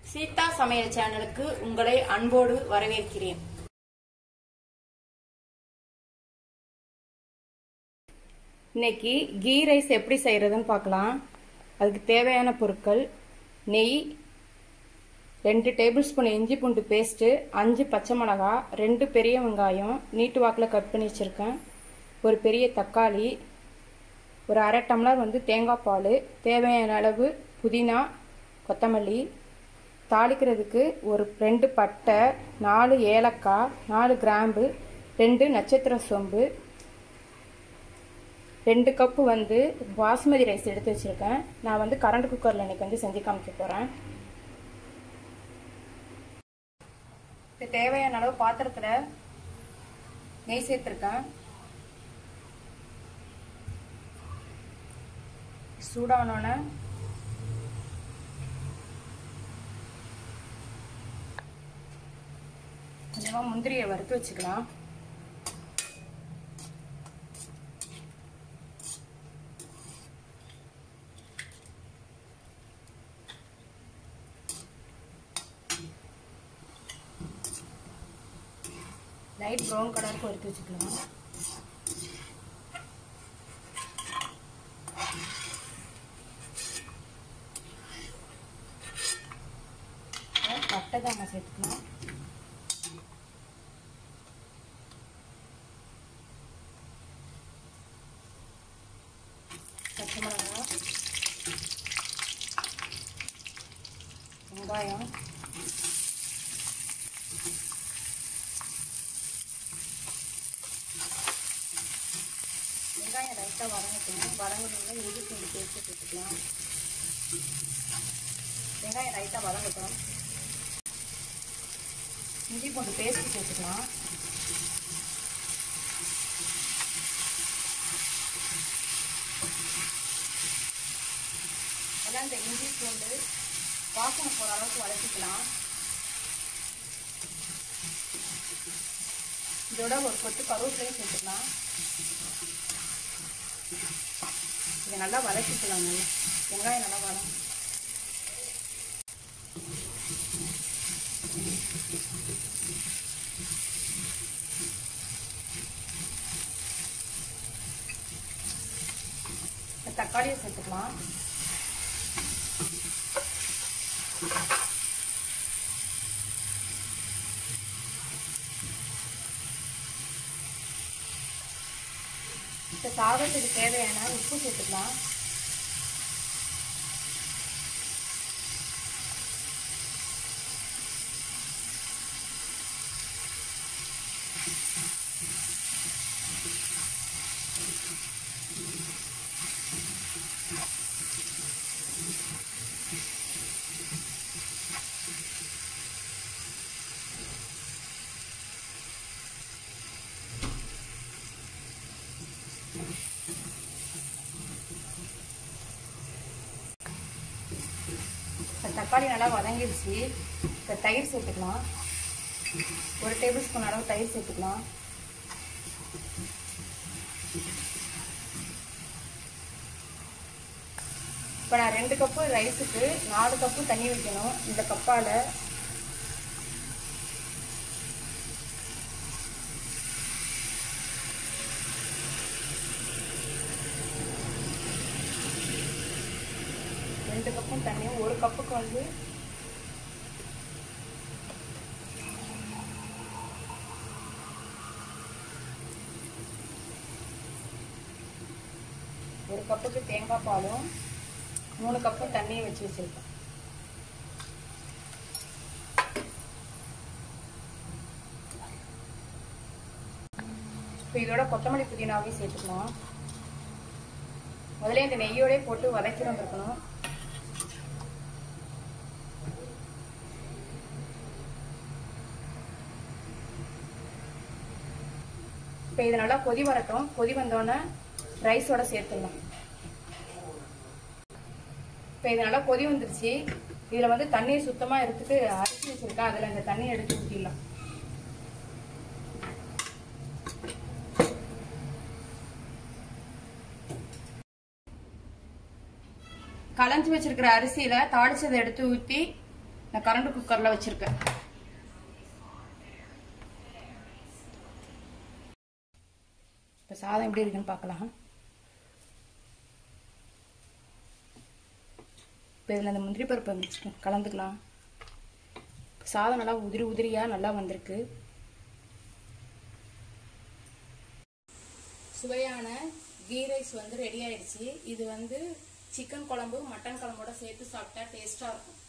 சீதா சமையல் சேனலுக்கு உங்களை அன்போடு வரவேற்கிறேன் இன்னைக்கு கீ ரைஸ் எப்படி செய்யறதுன்னு பார்க்கலாம் அதுக்கு தேவையான பொருட்கள் நெய் ரெண்டு டேபிள் ஸ்பூன் இஞ்சி பூண்டு பேஸ்ட்டு அஞ்சு பச்சை மிளகா ரெண்டு பெரிய வெங்காயம் நீட்டு வாக்கில் கட் பண்ணி வச்சுருக்கேன் ஒரு பெரிய தக்காளி ஒரு அரை டம்ளர் வந்து தேங்காய் பால் தேவையான அளவு புதினா கொத்தமல்லி தாளிக்கிறதுக்கு ஒரு ரெண்டு பட்டை நாலு ஏலக்காய் நாலு கிராம்பு ரெண்டு நட்சத்திர சோம்பு ரெண்டு கப்பு வந்து பாஸ்மதி ரைஸ் எடுத்து வச்சுருக்கேன் நான் வந்து கரண்ட் குக்கரில் இன்னைக்கு வந்து செஞ்சு காமிக்க போகிறேன் இப்போ தேவையான அளவு பாத்திரத்தில் நெய் சேர்த்துருக்கேன் சூடானோன்னே கொஞ்சமாக முந்திரியை வறுத்து வச்சுக்கலாம் லைட் ப்ரௌன் கலருக்கு வறுத்து வச்சுக்கலாம் பட்டை தாங்க சேர்த்துக்கலாம் பச்சை மிளகா வெங்காயம் வெங்காயம் லைட்டாக வதங்கட்டும் வதங்கினோம்னா இஞ்சி பூண்டு பேஸ்ட்டு சேர்த்துக்கலாம் வெங்காயம் லைட்டாக வதங்கட்டும் இஞ்சி பூண்டு பேஸ்ட்டு சேர்த்துக்கலாம் எல்லாம் இந்த இஞ்சி பூண்டு வாசனை போகிற அளவுக்கு வதக்கிக்கலாம் இதோட ஒரு கொத்து கருவேப்பிலையும் சேர்த்துக்கலாம் இதை நல்லா வதக்கிக்கலாம் நல்லா வெங்காயம் நல்லா வதங்க தக்காளியை சேர்த்துக்கலாம் இப்போ சாதத்துக்கு தேவையான உப்பு சேர்த்துக்கலாம் இப்போ தக்காளி நல்லா வதங்கிடுச்சு இப்போ தயிர் சேர்த்துக்கலாம் ஒரு டேபிள் ஸ்பூன் அளவு தயிர் சேர்த்துக்கலாம் இப்போ நான் ரெண்டு கப்பு ரைஸுக்கு நாலு கப்பு தண்ணி வைக்கணும் இந்த கப்பால் ரெண்டு கப்பும் தண்ணியும் ஒரு கப்புக்கு வந்து ஒரு கப்புக்கு தேங்காய் பாலும் மூணு கப்பும் தண்ணியும் வச்சு வச்சிருக்கேன் இப்போ இதோட கொத்தமல்லி புதினாவையும் சேர்த்துக்கலாம் முதல்ல இந்த நெய்யோடய போட்டு வதக்கிறோம் இருக்கணும் இப்போ இது நல்லா கொதி வரட்டும் கொதி வந்தோடனே ரைஸோட சேர்த்துடலாம் இப்போ இது நல்லா கொதி வந்துருச்சு இதில் வந்து தண்ணியை சுத்தமாக எடுத்துட்டு அரிசி வச்சிருக்கேன் அதில் இந்த தண்ணியை எடுத்து ஊற்றிடலாம் களைஞ்சி வச்சிருக்கிற அரிசியில தாளிச்சதை எடுத்து ஊற்றி நான் கரண்ட் குக்கரில் வச்சுருக்கேன் இப்போ சாதம் எப்படி இருக்குன்னு பார்க்கலாம் இப்போ இதில் அந்த முந்திரி பருப்பை மிக்ஸ் கலந்துக்கலாம் சாதம் நல்லா உதிரி உதிரியாக நல்லா வந்திருக்கு சுவையான கீ ரைஸ் வந்து ரெடி ஆயிடுச்சு இது வந்து சிக்கன் குழம்பு மட்டன் குழம்போட சேர்த்து சாப்பிட்டா டேஸ்ட்டாக இருக்கும்